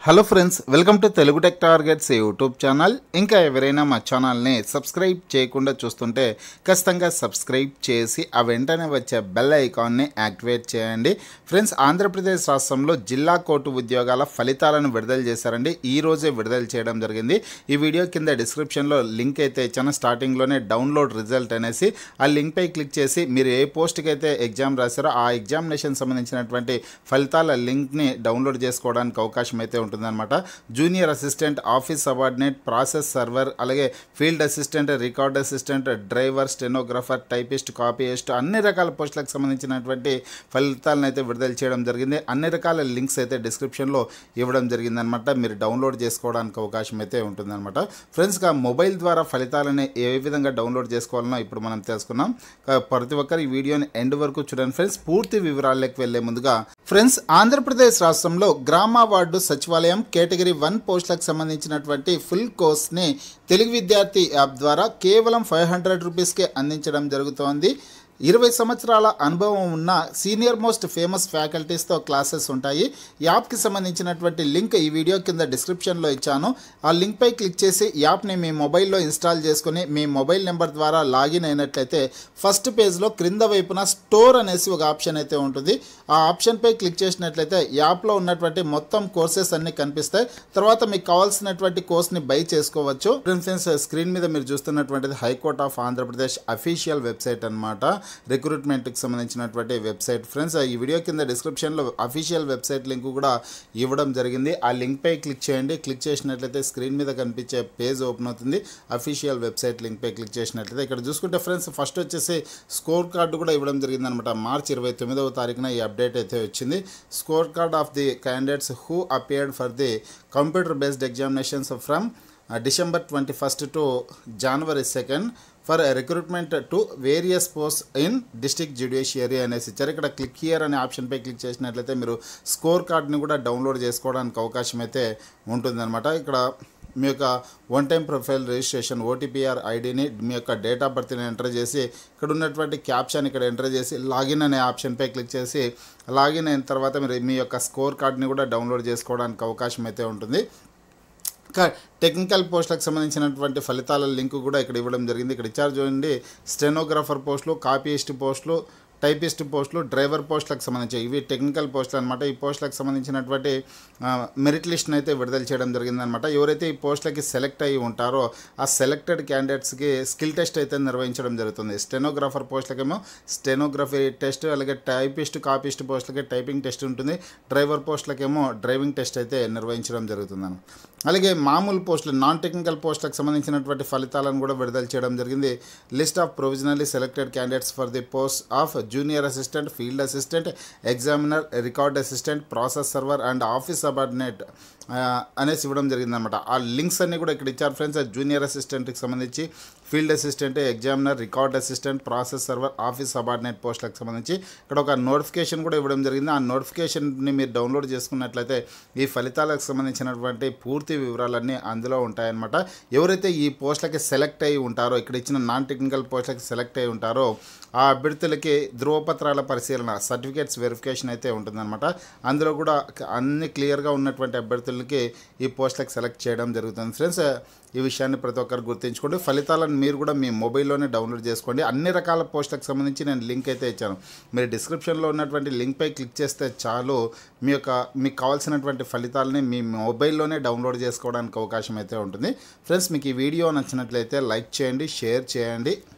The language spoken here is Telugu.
hello friends welcome to Telugu tech targets YouTube channel ఇంకా ఎవరైనా మా ఛానల్ని సబ్స్క్రైబ్ చేయకుండా చూస్తుంటే ఖచ్చితంగా సబ్స్క్రైబ్ చేసి ఆ వెంటనే వచ్చే బెల్ ఐకాన్ని యాక్టివేట్ చేయండి ఫ్రెండ్స్ ఆంధ్రప్రదేశ్ రాష్ట్రంలో జిల్లా కోర్టు ఉద్యోగాల ఫలితాలను విడుదల చేశారండి ఈ రోజే విడుదల చేయడం జరిగింది ఈ వీడియో కింద డిస్క్రిప్షన్లో లింక్ అయితే ఇచ్చాను స్టార్టింగ్లోనే డౌన్లోడ్ రిజల్ట్ అనేసి ఆ లింక్పై క్లిక్ చేసి మీరు ఏ పోస్ట్కి అయితే ఎగ్జామ్ రాశారో ఆ ఎగ్జామినేషన్ సంబంధించినటువంటి ఫలితాల లింక్ని డౌన్లోడ్ చేసుకోవడానికి అవకాశం అయితే ఉంటుందన్నమాట junior assistant office subordinate process server అలాగే field assistant record assistant driver stenographer typist copyist అన్ని రకాల పోస్టులకు సంబంధించినటువంటి ఫలితాలను అయితే విడుదల చేయడం జరిగింది అన్ని రకాల లింక్స్ అయితే డిస్క్రిప్షన్లో ఇవ్వడం జరిగిందనమాట మీరు డౌన్లోడ్ చేసుకోవడానికి అవకాశం అయితే ఉంటుందన్నమాట ఫ్రెండ్స్గా మొబైల్ ద్వారా ఫలితాలని ఏ విధంగా డౌన్లోడ్ చేసుకోవాలనో ఇప్పుడు మనం తెలుసుకున్నాం కా- ప్రతి ఒక్కరు ఈ వీడియోని ఎండ్ వరకు చూడండి ఫ్రెండ్స్ పూర్తి వివరాల్లోకి వెళ్లే ముందుగా ఫ్రెండ్స్ ఆంధ్రప్రదేశ్ రాష్ట్రంలో గ్రామ వార్డు సచివాలయం కేటగిరీ వన్ పోస్టులకు సంబంధించినటువంటి ఫుల్ కోర్స్ని తెలుగు విద్యార్థి యాప్ ద్వారా కేవలం ఫైవ్ హండ్రెడ్ రూపీస్కే అందించడం జరుగుతోంది ఇరవై సంవత్సరాల అనుభవం ఉన్న సీనియర్ మోస్ట్ ఫేమస్ ఫ్యాకల్టీస్తో క్లాసెస్ ఉంటాయి యాప్కి సంబంధించినటువంటి లింక్ ఈ వీడియో కింద డిస్క్రిప్షన్లో ఇచ్చాను ఆ లింక్పై క్లిక్ చేసి యాప్ని మీ మొబైల్లో ఇన్స్టాల్ చేసుకుని మీ మొబైల్ నెంబర్ ద్వారా లాగిన్ అయినట్లయితే ఫస్ట్ పేజ్లో క్రింద వైపున స్టోర్ అనేసి ఒక ఆప్షన్ అయితే ఉంటుంది ఆ ఆప్షన్పై క్లిక్ చేసినట్లయితే యాప్లో ఉన్నటువంటి మొత్తం కోర్సెస్ అన్నీ కనిపిస్తాయి తర్వాత మీకు కావాల్సినటువంటి కోర్స్ని బై చేసుకోవచ్చు ఫ్రెండ్స్ స్క్రీన్ మీద మీరు చూస్తున్నటువంటిది high court of Andhra Pradesh official website అనమాట రిక్రూట్మెంట్కి సంబంధించినటువంటి వెబ్సైట్ ఫ్రెండ్స్ ఈ వీడియో కింద డిస్క్రిప్షన్లో అఫీషియల్ వెబ్సైట్ లింక్ కూడా ఇవ్వడం జరిగింది ఆ లింక్పై క్లిక్ చేయండి క్లిక్ చేసినట్లయితే స్క్రీన్ మీద కనిపించే పేజ్ ఓపెన్ అవుతుంది అఫీషియల్ వెబ్సైట్ లింక్పై క్లిక్ చేసినట్లయితే ఇక్కడ చూసుకుంటే ఫ్రెండ్స్ ఫస్ట్ వచ్చేసి స్కోర్ కార్డు కూడా ఇవ్వడం జరిగింది అనమాట మార్చి ఇరవై తొమ్మిదవ తారీఖున ఈ అప్డేట్ అయితే వచ్చింది score card of the candidates who appeared for the computer based examinations from December twenty first to January second for recruitment to various post in district judiciary అనేసి ఇచ్చారు ఇక్కడ క్లిక్ హియర్ అనే ఆప్షన్పై క్లిక్ చేసినట్లయితే మీరు స్కోర్ కార్డ్ని కూడా డౌన్లోడ్ చేసుకోవడానికి అవకాశం అయితే ఉంటుందన్నమాట ఇక్కడ మీ యొక్క one time profile registration OTPR ఐడిని మీ యొక్క డేట్ ఆఫ్ బర్త్ని ఎంటర్ చేసి ఇక్కడ ఉన్నటువంటి క్యాప్షన్ ఇక్కడ ఎంటర్ చేసి లాగిన్ అనే ఆప్షన్పై క్లిక్ చేసి లాగిన్ అయిన తర్వాత మీరు మీ యొక్క స్కోర్ కార్డ్ని కూడా డౌన్లోడ్ చేసుకోవడానికి అవకాశం అయితే ఉంటుంది ఇంకా టెక్నికల్ పోస్టులకు సంబంధించినటువంటి ఫలితాల లింక్ కూడా ఇక్కడ ఇవ్వడం జరిగింది ఇక్కడ ఇచ్చారు చూడండి స్టెనోగ్రాఫర్ పోస్టులు కాపీయిస్ట్ పోస్టులు టైపిస్ట్ పోస్టులు డ్రైవర్ పోస్టులకు సంబంధించి ఇవి టెక్నికల్ పోస్టులు అనమాట ఈ పోస్టులకు సంబంధించినటువంటి ఆ, మెరిట్ లిస్ట్ని అయితే విడుదల చేయడం జరిగిందనమాట ఎవరైతే ఈ పోస్టులకి సెలెక్ట్ అయ్యి ఉంటారో ఆ సెలెక్టెడ్ క్యాండిడేట్స్కి స్కిల్ టెస్ట్ అయితే నిర్వహించడం జరుగుతుంది స్టెనోగ్రాఫర్ పోస్టులకేమో స్టెనోగ్రఫీ టెస్ట్ అలాగే టైపిస్ట్ కాపీస్ట్ పోస్టులకి టైపింగ్ టెస్ట్ ఉంటుంది డ్రైవర్ పోస్టులకేమో డ్రైవింగ్ టెస్ట్ అయితే నిర్వహించడం జరుగుతుంది అలాగే మామూలు పోస్టులు నాన్ టెక్నికల్ పోస్టులకు సంబంధించినటువంటి ఫలితాలను కూడా విడుదల చేయడం జరిగింది list of provisionally selected candidates for the post of junior assistant field assistant examiner record assistant process server and office subordinate అనేసి ఇవ్వడం జరిగిందనమాట ఆ లింక్స్ అన్నీ కూడా ఇక్కడ ఇచ్చారు ఫ్రెండ్స్ జూనియర్ అసిస్టెంట్కి సంబంధించి field assistant examiner record assistant process server office subordinate పోస్టులకు సంబంధించి ఇక్కడ ఒక నోటిఫికేషన్ కూడా ఇవ్వడం జరిగింది ఆ నోటిఫికేషన్ని మీరు డౌన్లోడ్ చేసుకున్నట్లయితే ఈ ఫలితాలకు సంబంధించినటువంటి పూర్తి వివరాలన్నీ అందులో ఉంటాయన్నమాట ఎవరైతే ఈ పోస్టులకి సెలెక్ట్ అయి ఉంటారో ఇక్కడ ఇచ్చిన నాన్ టెక్నికల్ పోస్టులకి సెలెక్ట్ అయి ఉంటారో ఆ అభ్యర్థులకి ధృవపత్రాల పరిశీలన సర్టిఫికేట్స్ వెరిఫికేషన్ అయితే ఉంటుందన్నమాట అందులో కూడా అన్ని క్లియర్గా ఉన్నటువంటి అభ్యర్థులకి ఈ పోస్టులకు సెలెక్ట్ చేయడం జరుగుతుంది ఫ్రెండ్స్ ఈ విషయాన్ని ప్రతి ఒక్కరు గుర్తుంచుకోండి ఫలితాలను మీరు కూడా మీ మొబైల్లోనే డౌన్లోడ్ చేసుకోండి అన్ని రకాల పోస్టులకు సంబంధించి నేను లింక్ అయితే ఇచ్చాను మీరు డిస్క్రిప్షన్లో ఉన్నటువంటి లింక్పై క్లిక్ చేస్తే చాలు మీ యొక్క మీకు కావాల్సినటువంటి ఫలితాలని మీ మొబైల్లోనే డౌన్లోడ్ చేసుకోవడానికి అవకాశం అయితే ఉంటుంది ఫ్రెండ్స్ మీకు ఈ వీడియో నచ్చినట్లయితే లైక్ చేయండి షేర్ చేయండి